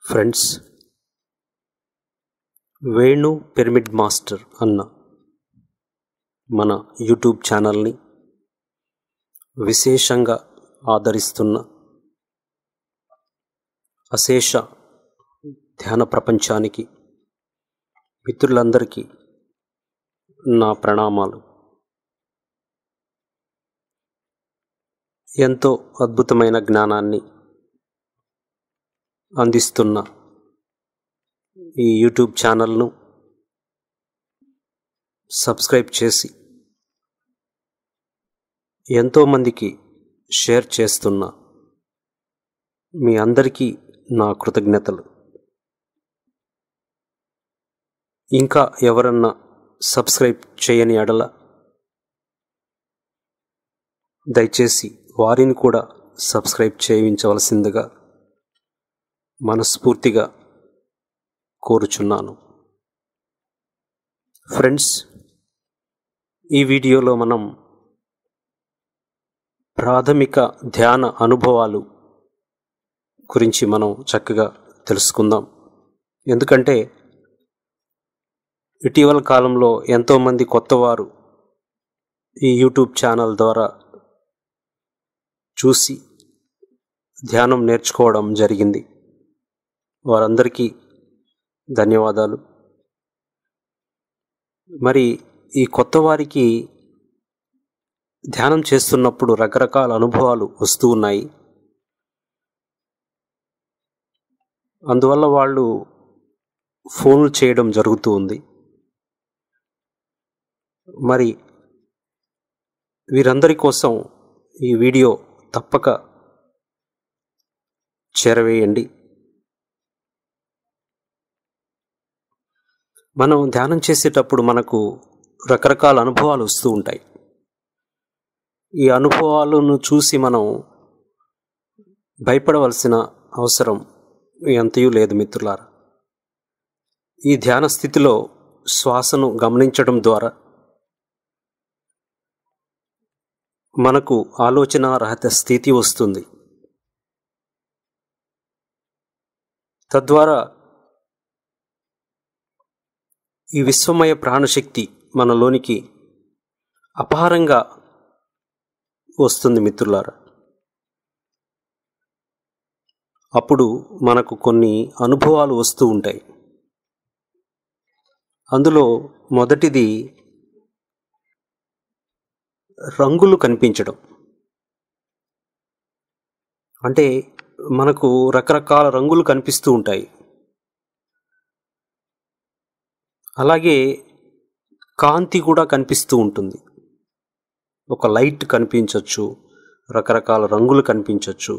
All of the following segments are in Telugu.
ఫ్రెండ్స్ వేణు పిరమిడ్ మాస్టర్ అన్న మన యూట్యూబ్ ఛానల్ని విశేషంగా ఆదరిస్తున్న అశేష ధ్యాన ప్రపంచానికి మిత్రులందరికీ నా ప్రణామాలు ఎంతో అద్భుతమైన జ్ఞానాన్ని అందిస్తున్న ఈ యూట్యూబ్ ఛానల్ను సబ్స్క్రైబ్ చేసి ఎంతోమందికి షేర్ చేస్తున్న మీ అందరికీ నా కృతజ్ఞతలు ఇంకా ఎవరన్నా సబ్స్క్రైబ్ చేయని ఎడల దయచేసి వారిని కూడా సబ్స్క్రైబ్ చేయించవలసిందిగా మనస్ఫూర్తిగా కోరుచున్నాను ఫ్రెండ్స్ ఈ వీడియోలో మనం ప్రాథమిక ధ్యాన అనుభవాలు గురించి మనం చక్కగా తెలుసుకుందాం ఎందుకంటే ఇటీవల కాలంలో ఎంతోమంది కొత్తవారు ఈ యూట్యూబ్ ఛానల్ ద్వారా చూసి ధ్యానం నేర్చుకోవడం జరిగింది వారందరికీ ధన్యవాదాలు మరి ఈ కొత్త వారికి ధ్యానం చేస్తున్నప్పుడు రకరకాల అనుభవాలు వస్తూ ఉన్నాయి అందువల్ల వాళ్ళు ఫోన్లు చేయడం జరుగుతూ ఉంది మరి వీరందరి కోసం ఈ వీడియో తప్పక చేరవేయండి మనం ధ్యానం చేసేటప్పుడు మనకు రకరకాల అనుభవాలు వస్తూ ఉంటాయి ఈ అనుభవాలను చూసి మనం భయపడవలసిన అవసరం ఎంతయూ లేదు మిత్రులారా ఈ ధ్యాన స్థితిలో శ్వాసను గమనించడం ద్వారా మనకు ఆలోచన రహిత స్థితి వస్తుంది తద్వారా ఈ విశ్వమయ ప్రాణశక్తి మనలోనికి అపారంగా వస్తుంది మిత్రులారా అప్పుడు మనకు కొన్ని అనుభవాలు వస్తూ ఉంటాయి అందులో మొదటిది రంగులు కనిపించడం అంటే మనకు రకరకాల రంగులు కనిపిస్తూ ఉంటాయి అలాగే కాంతి కూడా కనిపిస్తూ ఉంటుంది ఒక లైట్ కనిపించవచ్చు రకరకాల రంగులు కనిపించవచ్చు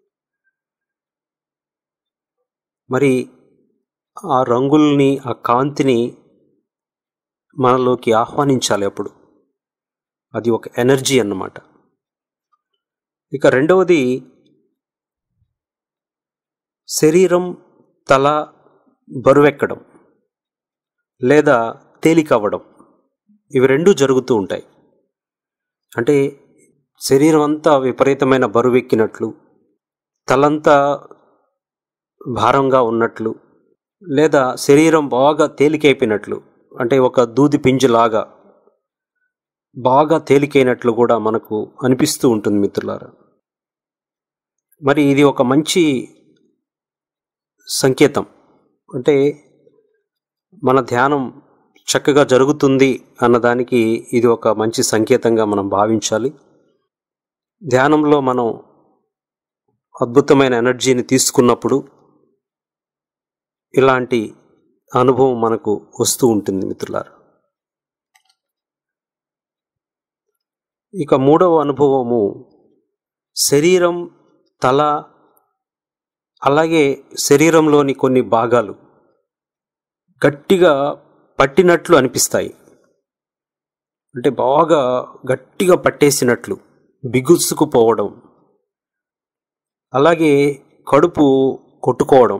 మరి ఆ రంగుల్ని ఆ కాంతిని మనలోకి ఆహ్వానించాలి అప్పుడు అది ఒక ఎనర్జీ అన్నమాట ఇక రెండవది శరీరం తల బరువెక్కడం లేదా తేలికవ్వడం ఇవి రెండు జరుగుతూ ఉంటాయి అంటే శరీరం అంతా విపరీతమైన బరువెక్కినట్లు తలంతా భారంగా ఉన్నట్లు లేదా శరీరం బాగా తేలికైపోయినట్లు అంటే ఒక దూది పింజులాగా బాగా తేలికైనట్లు కూడా మనకు అనిపిస్తూ ఉంటుంది మిత్రులారా మరి ఇది ఒక మంచి సంకేతం అంటే మన ధ్యానం చక్కగా జరుగుతుంది అన్నదానికి ఇది ఒక మంచి సంకేతంగా మనం భావించాలి ధ్యానంలో మనం అద్భుతమైన ఎనర్జీని తీసుకున్నప్పుడు ఇలాంటి అనుభవం మనకు వస్తూ ఉంటుంది మిత్రులారా ఇక మూడవ అనుభవము శరీరం తల అలాగే శరీరంలోని కొన్ని భాగాలు గట్టిగా పట్టినట్లు అనిపిస్తాయి అంటే బాగా గట్టిగా పట్టేసినట్లు బిగుసుకుపోవడం అలాగే కడుపు కొట్టుకోవడం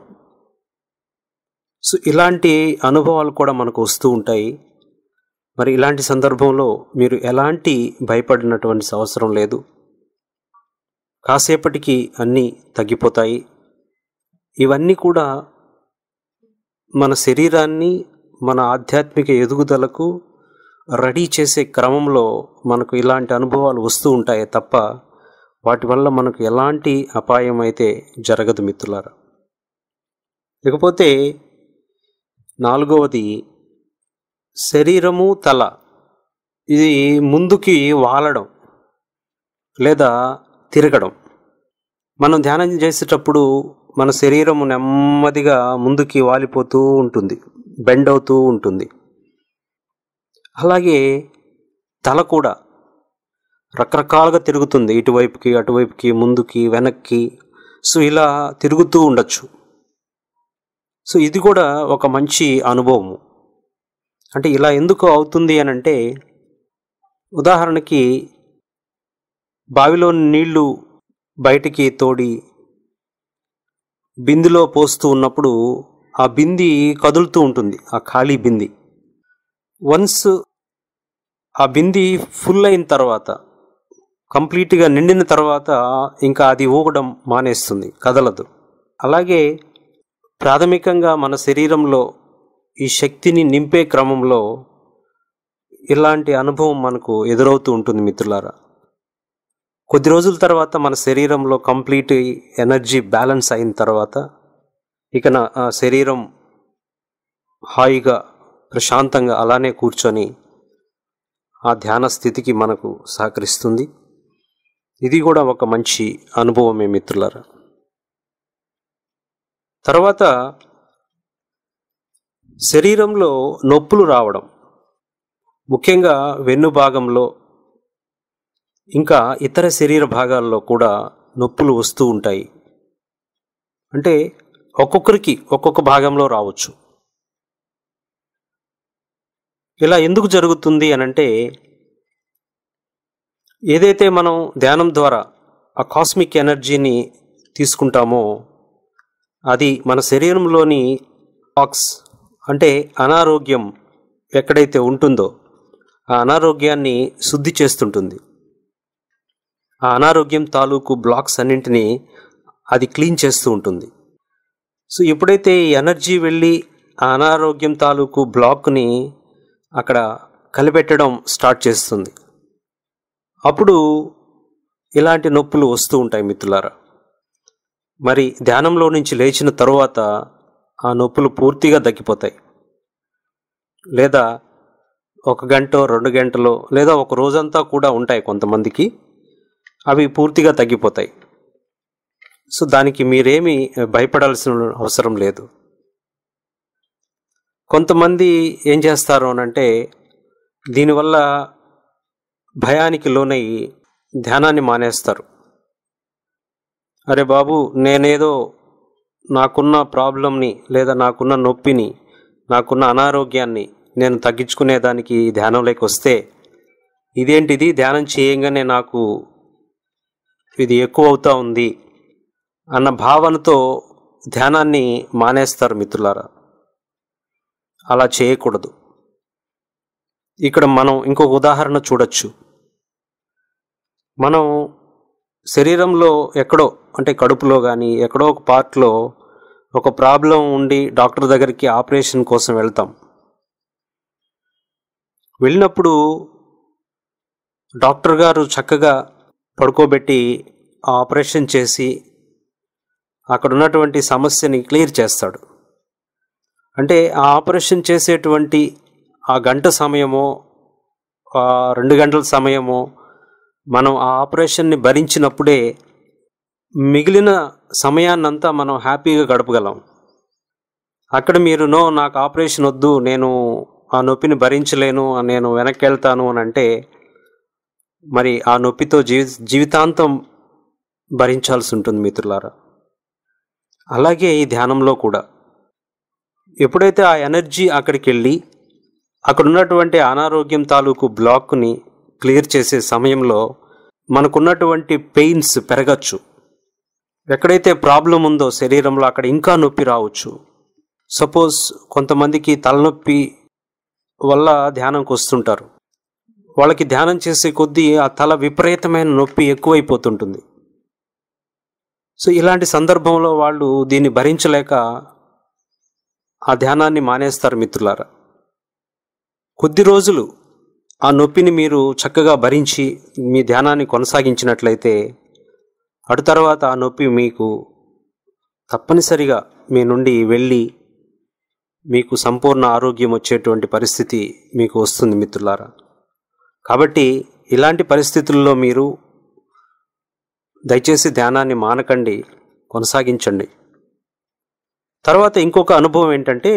సో ఇలాంటి అనుభవాలు కూడా మనకు వస్తూ ఉంటాయి మరి ఇలాంటి సందర్భంలో మీరు ఎలాంటి భయపడినటువంటి అవసరం లేదు కాసేపటికి అన్నీ తగ్గిపోతాయి ఇవన్నీ కూడా మన శరీరాన్ని మన ఆధ్యాత్మిక ఎదుగుదలకు రెడీ చేసే క్రమంలో మనకు ఇలాంటి అనుభవాలు వస్తూ ఉంటాయే తప్ప వాటి వల్ల మనకు ఎలాంటి అపాయం అయితే జరగదు మిత్రులారా ఇకపోతే నాలుగవది శరీరము తల ఇది ముందుకి వాలడం లేదా తిరగడం మనం ధ్యానం చేసేటప్పుడు మన శరీరం నెమ్మదిగా ముందుకి వాలిపోతూ ఉంటుంది బెండ్ అవుతూ ఉంటుంది అలాగే తల కూడా రకరకాలుగా తిరుగుతుంది ఇటువైపుకి అటువైపుకి ముందుకి వెనక్కి సో ఇలా తిరుగుతూ ఉండొచ్చు సో ఇది కూడా ఒక మంచి అనుభవము అంటే ఇలా ఎందుకు అవుతుంది అని అంటే ఉదాహరణకి బావిలో నీళ్లు బయటికి తోడి బిందిలో పోస్తూ ఉన్నప్పుడు ఆ బింది కదులుతూ ఉంటుంది ఆ ఖాళీ బింది వన్స్ ఆ బింది ఫుల్ అయిన తర్వాత కంప్లీట్గా నిండిన తర్వాత ఇంకా అది ఊగడం మానేస్తుంది కదలదు అలాగే ప్రాథమికంగా మన శరీరంలో ఈ శక్తిని నింపే క్రమంలో ఇలాంటి అనుభవం మనకు ఎదురవుతూ ఉంటుంది మిత్రులారా కొద్ది రోజుల తర్వాత మన శరీరంలో కంప్లీట్ ఎనర్జీ బ్యాలెన్స్ అయిన తర్వాత ఇక నా ఆ శరీరం హాయిగా ప్రశాంతంగా అలానే కూర్చొని ఆ ధ్యాన స్థితికి మనకు సహకరిస్తుంది ఇది కూడా ఒక మంచి అనుభవమే మిత్రులారా తర్వాత శరీరంలో నొప్పులు రావడం ముఖ్యంగా వెన్ను భాగంలో ఇంకా ఇతర శరీర భాగాల్లో కూడా నొప్పులు వస్తూ ఉంటాయి అంటే ఒక్కొక్కరికి ఒక్కొక్క భాగంలో రావచ్చు ఇలా ఎందుకు జరుగుతుంది అనంటే ఏదైతే మనం ధ్యానం ద్వారా ఆ కాస్మిక్ ఎనర్జీని తీసుకుంటామో అది మన శరీరంలోని ఆక్స్ అంటే అనారోగ్యం ఎక్కడైతే ఉంటుందో ఆ అనారోగ్యాన్ని శుద్ధి చేస్తుంటుంది ఆ అనారోగ్యం తాలూకు బ్లాక్స్ అన్నింటినీ అది క్లీన్ చేస్తూ ఉంటుంది సో ఎప్పుడైతే ఈ ఎనర్జీ వెళ్ళి ఆ అనారోగ్యం తాలూకు బ్లాక్ని అక్కడ కలిపెట్టడం స్టార్ట్ చేస్తుంది అప్పుడు ఇలాంటి నొప్పులు వస్తూ ఉంటాయి మిత్రులారా మరి ధ్యానంలో నుంచి లేచిన తరువాత ఆ నొప్పులు పూర్తిగా తగ్గిపోతాయి లేదా ఒక గంట రెండు గంటలో లేదా ఒక రోజంతా కూడా ఉంటాయి కొంతమందికి అవి పూర్తిగా తగ్గిపోతాయి సో దానికి మీరేమీ భయపడాల్సిన అవసరం లేదు కొంతమంది ఏం చేస్తారు అనంటే దీనివల్ల భయానికి లోనై ధ్యానాన్ని మానేస్తారు అరే బాబు నేనేదో నాకున్న ప్రాబ్లంని లేదా నాకున్న నొప్పిని నాకున్న అనారోగ్యాన్ని నేను తగ్గించుకునేదానికి ధ్యానంలోకి వస్తే ఇదేంటిది ధ్యానం చేయంగానే నాకు ఇది ఎక్కువ అవుతా ఉంది అన్న భావనతో ధ్యానాన్ని మానేస్తారు మిత్రులారా అలా చేయకూడదు ఇక్కడ మనం ఇంకొక ఉదాహరణ చూడొచ్చు మనం శరీరంలో ఎక్కడో అంటే కడుపులో కానీ ఎక్కడో ఒక పార్ట్లో ఒక ప్రాబ్లం ఉండి డాక్టర్ దగ్గరికి ఆపరేషన్ కోసం వెళ్తాం వెళ్ళినప్పుడు డాక్టర్ గారు చక్కగా పడుకోబెట్టి ఆ ఆపరేషన్ చేసి అక్కడ ఉన్నటువంటి సమస్యని క్లియర్ చేస్తాడు అంటే ఆ ఆపరేషన్ చేసేటువంటి ఆ గంట సమయమో ఆ రెండు గంటల సమయమో మనం ఆ ఆపరేషన్ని భరించినప్పుడే మిగిలిన సమయాన్నంతా మనం హ్యాపీగా గడపగలం అక్కడ మీరు నో నాకు ఆపరేషన్ వద్దు నేను ఆ నొప్పిని భరించలేను నేను వెనక్కి వెళ్తాను అని అంటే మరి ఆ నొప్పితో జీవి జీవితాంతం భరించాల్సి ఉంటుంది మిత్రులారా అలాగే ఈ ధ్యానంలో కూడా ఎప్పుడైతే ఆ ఎనర్జీ అక్కడికి వెళ్ళి అక్కడ ఉన్నటువంటి అనారోగ్యం తాలూకు బ్లాక్ని క్లియర్ చేసే సమయంలో మనకున్నటువంటి పెయిన్స్ పెరగచ్చు ఎక్కడైతే ప్రాబ్లం ఉందో శరీరంలో అక్కడ ఇంకా నొప్పి రావచ్చు సపోజ్ కొంతమందికి తలనొప్పి వల్ల ధ్యానంకి వస్తుంటారు వాళ్ళకి ధ్యానం చేసే కొద్దీ ఆ తల విపరీతమైన నొప్పి ఎక్కువైపోతుంటుంది సో ఇలాంటి సందర్భంలో వాళ్ళు దీన్ని భరించలేక ఆ ధ్యానాన్ని మానేస్తారు మిత్రులారా కొద్ది రోజులు ఆ నొప్పిని మీరు చక్కగా భరించి మీ ధ్యానాన్ని కొనసాగించినట్లయితే అటు తర్వాత ఆ నొప్పి మీకు తప్పనిసరిగా మీ నుండి వెళ్ళి మీకు సంపూర్ణ ఆరోగ్యం వచ్చేటువంటి పరిస్థితి మీకు వస్తుంది మిత్రులారా కాబట్టి ఇలాంటి పరిస్థితుల్లో మీరు దయచేసి ధ్యానాన్ని మానకండి కొనసాగించండి తర్వాత ఇంకొక అనుభవం ఏంటంటే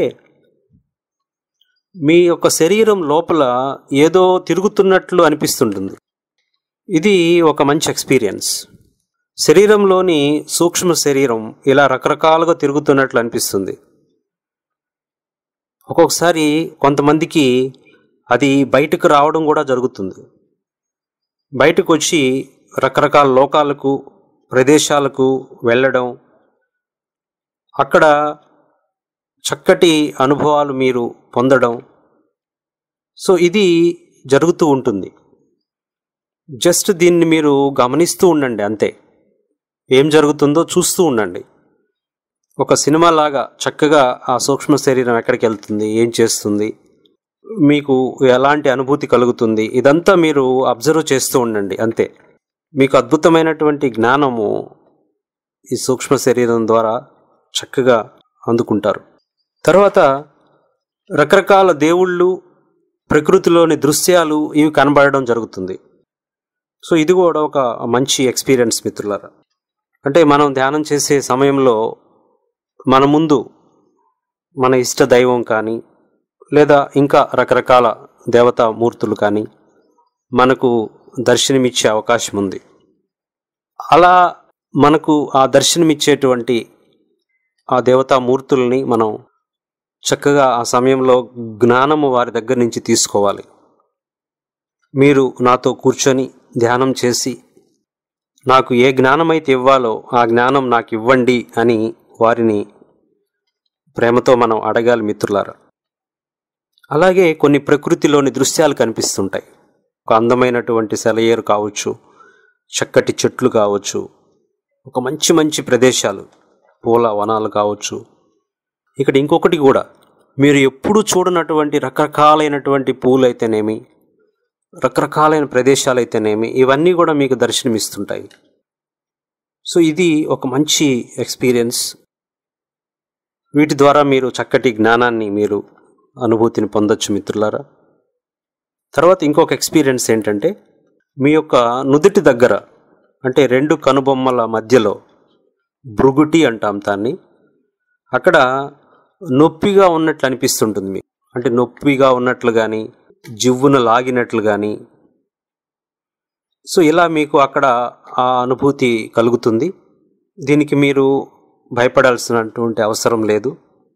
మీ యొక్క శరీరం లోపల ఏదో తిరుగుతున్నట్లు అనిపిస్తుంటుంది ఇది ఒక మంచి ఎక్స్పీరియన్స్ శరీరంలోని సూక్ష్మ శరీరం ఇలా రకరకాలుగా తిరుగుతున్నట్లు అనిపిస్తుంది ఒక్కొక్కసారి కొంతమందికి అది బయటకు రావడం కూడా జరుగుతుంది బయటకు వచ్చి రకరకాల లోకాలకు ప్రదేశాలకు వెళ్ళడం అక్కడ చక్కటి అనుభవాలు మీరు పొందడం సో ఇది జరుగుతూ ఉంటుంది జస్ట్ దీన్ని మీరు గమనిస్తూ ఉండండి అంతే ఏం జరుగుతుందో చూస్తూ ఉండండి ఒక సినిమా లాగా చక్కగా ఆ సూక్ష్మ శరీరం ఎక్కడికి వెళ్తుంది ఏం చేస్తుంది మీకు ఎలాంటి అనుభూతి కలుగుతుంది ఇదంతా మీరు అబ్జర్వ్ చేస్తూ ఉండండి అంతే మీకు అద్భుతమైనటువంటి జ్ఞానము ఈ సూక్ష్మ శరీరం ద్వారా చక్కగా అందుకుంటారు తర్వాత రకరకాల దేవుళ్ళు ప్రకృతిలోని దృశ్యాలు ఇవి కనబడడం జరుగుతుంది సో ఇది కూడా ఒక మంచి ఎక్స్పీరియన్స్ మిత్రులారా అంటే మనం ధ్యానం చేసే సమయంలో మన ముందు మన ఇష్ట దైవం కానీ లేదా ఇంకా రకరకాల దేవతా మూర్తులు కానీ మనకు దర్శనమిచ్చే అవకాశం ఉంది అలా మనకు ఆ దర్శనమిచ్చేటువంటి ఆ దేవతా మూర్తుల్ని మనం చక్కగా ఆ సమయంలో జ్ఞానము వారి దగ్గర నుంచి తీసుకోవాలి మీరు నాతో కూర్చొని ధ్యానం చేసి నాకు ఏ జ్ఞానం అయితే ఇవ్వాలో ఆ జ్ఞానం నాకు ఇవ్వండి అని వారిని ప్రేమతో మనం అడగాలి మిత్రులారా అలాగే కొన్ని ప్రకృతిలోని దృశ్యాలు కనిపిస్తుంటాయి ఒక అందమైనటువంటి సెలయేరు కావచ్చు చక్కటి చెట్లు కావచ్చు ఒక మంచి మంచి ప్రదేశాలు పూల వనాలు కావచ్చు ఇక్కడ ఇంకొకటి కూడా మీరు ఎప్పుడు చూడనటువంటి రకరకాలైనటువంటి పూలు అయితేనేమి రకరకాలైన ప్రదేశాలు అయితేనేమి ఇవన్నీ కూడా మీకు దర్శనమిస్తుంటాయి సో ఇది ఒక మంచి ఎక్స్పీరియన్స్ వీటి ద్వారా మీరు చక్కటి జ్ఞానాన్ని మీరు అనుభూతిని పొందొచ్చు మిత్రులారా తర్వాత ఇంకొక ఎక్స్పీరియన్స్ ఏంటంటే మీ యొక్క నుదుటి దగ్గర అంటే రెండు కనుబొమ్మల మధ్యలో భృగుటి అంటాం దాన్ని అక్కడ నొప్పిగా ఉన్నట్లు అనిపిస్తుంటుంది మీకు అంటే నొప్పిగా ఉన్నట్లు కానీ జివ్వున లాగినట్లు కానీ సో ఇలా మీకు అక్కడ ఆ అనుభూతి కలుగుతుంది దీనికి మీరు భయపడాల్సినటువంటి అవసరం లేదు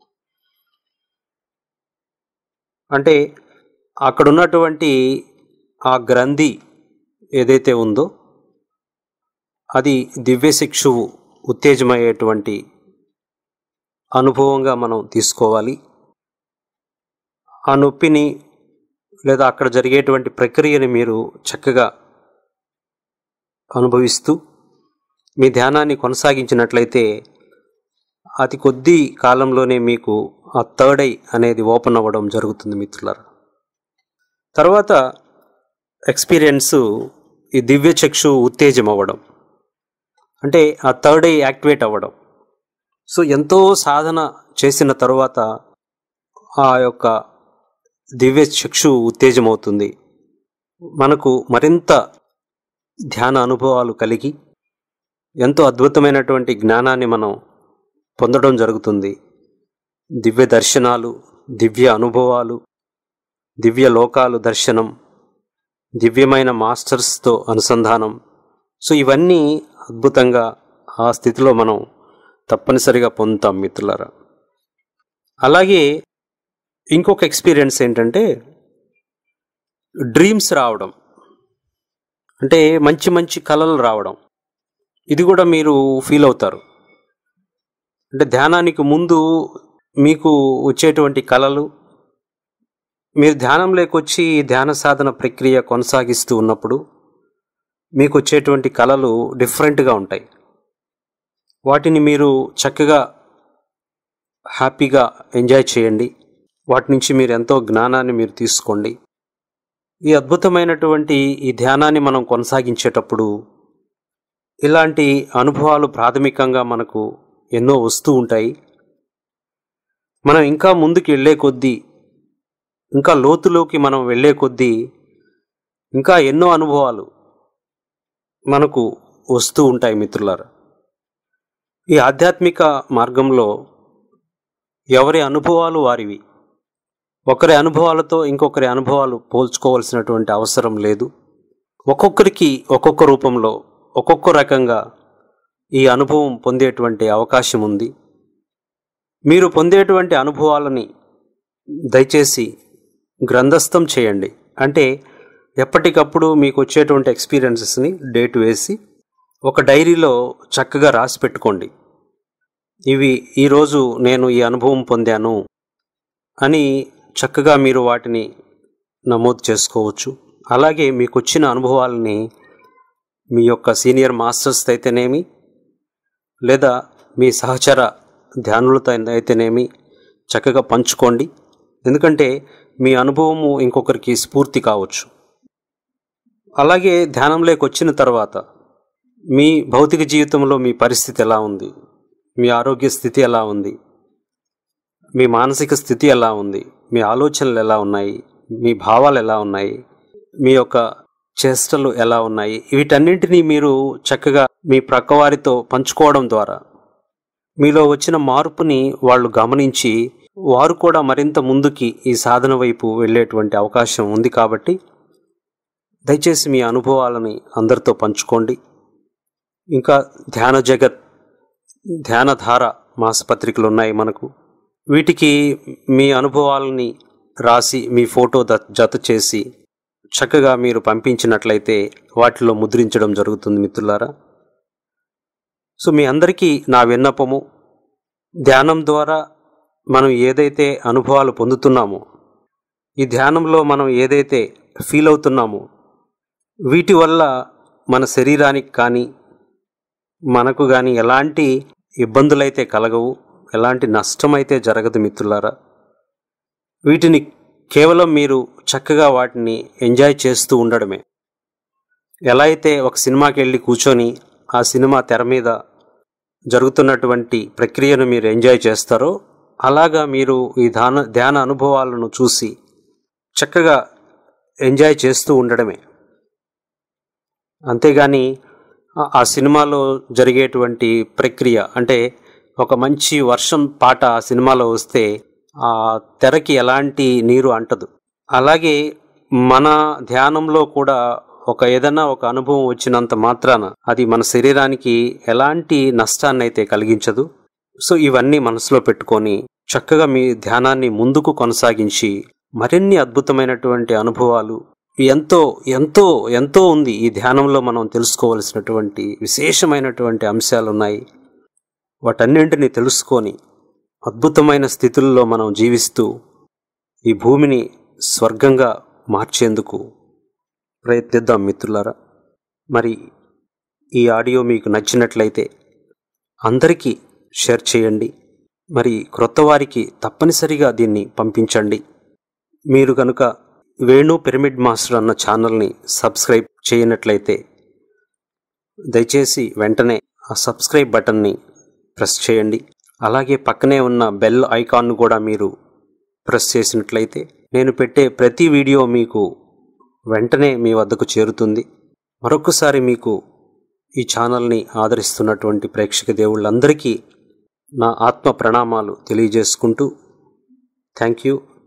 అంటే అక్కడ ఉన్నటువంటి ఆ గ్రంథి ఏదైతే ఉందో అది దివ్యశిక్షువు ఉత్తేజమయ్యేటువంటి అనుభవంగా మనం తీసుకోవాలి ఆ నొప్పిని లేదా అక్కడ జరిగేటువంటి ప్రక్రియని మీరు చక్కగా అనుభవిస్తూ మీ ధ్యానాన్ని కొనసాగించినట్లయితే అతి కొద్ది కాలంలోనే మీకు ఆ థర్డ్ ఐ అనేది ఓపెన్ అవ్వడం జరుగుతుంది మిత్రులారా తర్వాత ఎక్స్పీరియన్స్ ఈ దివ్య చక్షు ఉత్తేజం అవ్వడం అంటే ఆ థర్డ్ ఐ యాక్టివేట్ అవ్వడం సో ఎంతో సాధన చేసిన తరువాత ఆ యొక్క దివ్య చక్షు ఉత్తేజం అవుతుంది మనకు మరింత ధ్యాన అనుభవాలు కలిగి ఎంతో అద్భుతమైనటువంటి జ్ఞానాన్ని మనం పొందడం జరుగుతుంది దివ్య దర్శనాలు దివ్య అనుభవాలు దివ్య లోకాలు దర్శనం దివ్యమైన మాస్టర్స్తో అనుసంధానం సో ఇవన్నీ అద్భుతంగా ఆ స్థితిలో మనం తప్పనిసరిగా పొందుతాం మిత్రులారా అలాగే ఇంకొక ఎక్స్పీరియన్స్ ఏంటంటే డ్రీమ్స్ రావడం అంటే మంచి మంచి కళలు రావడం ఇది కూడా మీరు ఫీల్ అవుతారు అంటే ధ్యానానికి ముందు మీకు వచ్చేటువంటి కళలు మీరు ధ్యానంలోకి వచ్చి ధ్యాన సాధన ప్రక్రియ కొనసాగిస్తూ ఉన్నప్పుడు మీకు వచ్చేటువంటి కళలు డిఫరెంట్గా ఉంటాయి వాటిని మీరు చక్కగా హ్యాపీగా ఎంజాయ్ చేయండి వాటి నుంచి మీరు ఎంతో జ్ఞానాన్ని మీరు తీసుకోండి ఈ అద్భుతమైనటువంటి ఈ ధ్యానాన్ని మనం కొనసాగించేటప్పుడు ఇలాంటి అనుభవాలు ప్రాథమికంగా మనకు ఎన్నో వస్తూ ఉంటాయి మనం ఇంకా ముందుకు వెళ్ళే కొద్దీ ఇంకా లోతులోకి మనం వెళ్ళే కొద్దీ ఇంకా ఎన్నో అనుభవాలు మనకు వస్తూ ఉంటాయి మిత్రులారా ఈ ఆధ్యాత్మిక మార్గంలో ఎవరి అనుభవాలు వారివి ఒకరి అనుభవాలతో ఇంకొకరి అనుభవాలు పోల్చుకోవాల్సినటువంటి అవసరం లేదు ఒక్కొక్కరికి ఒక్కొక్క రూపంలో ఒక్కొక్క రకంగా ఈ అనుభవం పొందేటువంటి అవకాశం ఉంది మీరు పొందేటువంటి అనుభవాలని దయచేసి గ్రంథస్థం చేయండి అంటే ఎప్పటికప్పుడు మీకు వచ్చేటువంటి ఎక్స్పీరియన్సెస్ని డేట్ వేసి ఒక డైరీలో చక్కగా రాసి పెట్టుకోండి ఇవి ఈరోజు నేను ఈ అనుభవం పొందాను అని చక్కగా మీరు వాటిని నమోదు చేసుకోవచ్చు అలాగే మీకు వచ్చిన అనుభవాలని మీ యొక్క సీనియర్ మాస్టర్స్ అయితేనేమి లేదా మీ సహచర ధ్యానులతో అయితేనేమి చక్కగా పంచుకోండి ఎందుకంటే మీ అనుభవము ఇంకొకరికి స్ఫూర్తి కావచ్చు అలాగే ధ్యానంలోకి వచ్చిన తర్వాత మీ భౌతిక జీవితంలో మీ పరిస్థితి ఎలా ఉంది మీ ఆరోగ్య స్థితి ఎలా ఉంది మీ మానసిక స్థితి ఎలా ఉంది మీ ఆలోచనలు ఎలా ఉన్నాయి మీ భావాలు ఎలా ఉన్నాయి మీ యొక్క చేష్టలు ఎలా ఉన్నాయి వీటన్నింటినీ మీరు చక్కగా మీ ప్రక్కవారితో పంచుకోవడం ద్వారా మీలో వచ్చిన మార్పుని వాళ్ళు గమనించి వారు కూడా మరింత ముందుకి ఈ సాధన వైపు వెళ్ళేటువంటి అవకాశం ఉంది కాబట్టి దయచేసి మీ అనుభవాలని అందరితో పంచుకోండి ఇంకా ధ్యాన జగత్ ధ్యానధార మాసపత్రికలు ఉన్నాయి మనకు వీటికి మీ అనుభవాలని రాసి మీ ఫోటో ద జత చేసి చక్కగా మీరు పంపించినట్లయితే వాటిలో ముద్రించడం జరుగుతుంది మిత్రులారా సో మీ అందరికీ నా విన్నపము ధ్యానం ద్వారా మనం ఏదైతే అనుభవాలు పొందుతున్నామో ఈ ధ్యానంలో మనం ఏదైతే ఫీల్ అవుతున్నామో వీటి వల్ల మన శరీరానికి కానీ మనకు కానీ ఎలాంటి ఇబ్బందులైతే కలగవు ఎలాంటి నష్టమైతే జరగదు మిత్రులారా వీటిని కేవలం మీరు చక్కగా వాటిని ఎంజాయ్ చేస్తూ ఉండడమే ఎలా అయితే ఒక సినిమాకి వెళ్ళి కూర్చొని ఆ సినిమా తెర మీద జరుగుతున్నటువంటి ప్రక్రియను మీరు ఎంజాయ్ చేస్తారో అలాగా మీరు ఈ ధ్యాన ధ్యాన అనుభవాలను చూసి చక్కగా ఎంజాయ్ చేస్తూ ఉండడమే అంతేగాని ఆ- ఆ సినిమాలో జరిగేటువంటి ప్రక్రియ అంటే ఒక మంచి వర్షం పాట ఆ సినిమాలో వస్తే ఆ తెరకి ఎలాంటి నీరు అంటదు అలాగే మన ధ్యానంలో కూడా ఒక ఏదైనా ఒక అనుభవం వచ్చినంత మాత్రాన అది మన శరీరానికి ఎలాంటి నష్టాన్ని అయితే కలిగించదు సో ఇవన్నీ మనసులో పెట్టుకొని చక్కగా మీ ధ్యానాన్ని ముందుకు కొనసాగించి మరిన్ని అద్భుతమైనటువంటి అనుభవాలు ఎంతో ఎంతో ఎంతో ఉంది ఈ ధ్యానంలో మనం తెలుసుకోవలసినటువంటి విశేషమైనటువంటి అంశాలు ఉన్నాయి వాటన్నింటినీ తెలుసుకొని అద్భుతమైన స్థితుల్లో మనం జీవిస్తూ ఈ భూమిని స్వర్గంగా మార్చేందుకు ప్రయత్నిద్దాం మిత్రులారా మరి ఈ ఆడియో మీకు నచ్చినట్లయితే అందరికీ షేర్ చేయండి మరి క్రొత్త వారికి తప్పనిసరిగా దీన్ని పంపించండి మీరు కనుక వేణు పిరమిడ్ మాస్టర్ అన్న ఛానల్ని సబ్స్క్రైబ్ చేయనట్లయితే దయచేసి వెంటనే ఆ సబ్స్క్రైబ్ బటన్ని ప్రెస్ చేయండి అలాగే పక్కనే ఉన్న బెల్ ఐకాన్ను కూడా మీరు ప్రెస్ చేసినట్లయితే నేను పెట్టే ప్రతి వీడియో మీకు వెంటనే మీ వద్దకు చేరుతుంది మరొకసారి మీకు ఈ ఛానల్ని ఆదరిస్తున్నటువంటి ప్రేక్షక దేవుళ్ళందరికీ నా ఆత్మ ప్రణామాలు తెలియజేసుకుంటూ థ్యాంక్ యూ